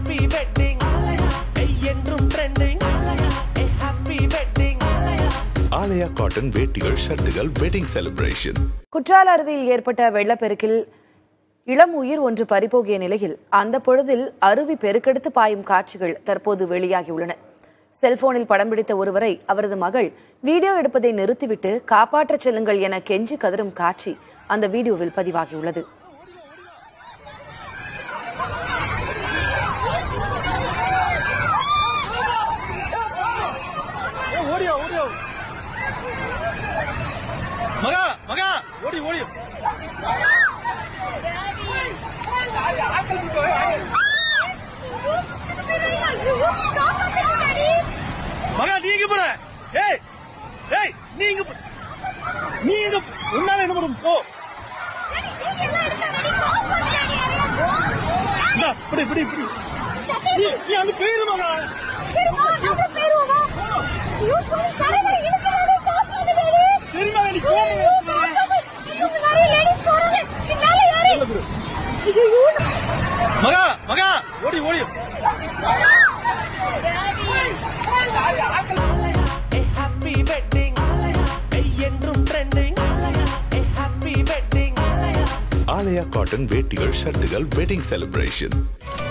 happy wedding என்றும் trending happy wedding Alaya cotton வேட்டிகள் ஷர்ட்டுகள் வெட்டிங் செலிப்ரேஷன் குற்றால அருவியில் ஏற்பட்ட வெள்ளப்பெருக்கில் இளம் உயிர் ஒன்று பறிபோகிய நிலையில் அந்த பொழுதில் அருவி பெருக்கெடுத்து பாயும் காட்சிகள் தற்போது வெளியாகியுள்ளன செல்போனில் படம் பிடித்த ஒருவரை அவரது மகள் வீடியோ எடுப்பதை நிறுத்திவிட்டு காப்பாற்றச் செல்லுங்கள் என கெஞ்சி கதறும் காட்சி அந்த வீடியோவில் பதிவாகியுள்ளது ஓடியோ ஓடியோ மகா மகா ஓடி ஓடி மகா நீங்க போற ஏய் ஏய் நீங்க போ- நீங்க உன்னால என்ன பண்ணும் போ இந்தா, இப்படி இப்படி இப்படி நீ நீ அங்க போயிரு மகா சரி மகா நீ போ மகா மகா ஓடி ஓடி ஹாப்பி வெட்டிங் என்றும் trending happy wedding Alaya cotton வேட்டிகள் ஷர்ட்டுகள் வெட்டிங் செலிப்ரேஷன்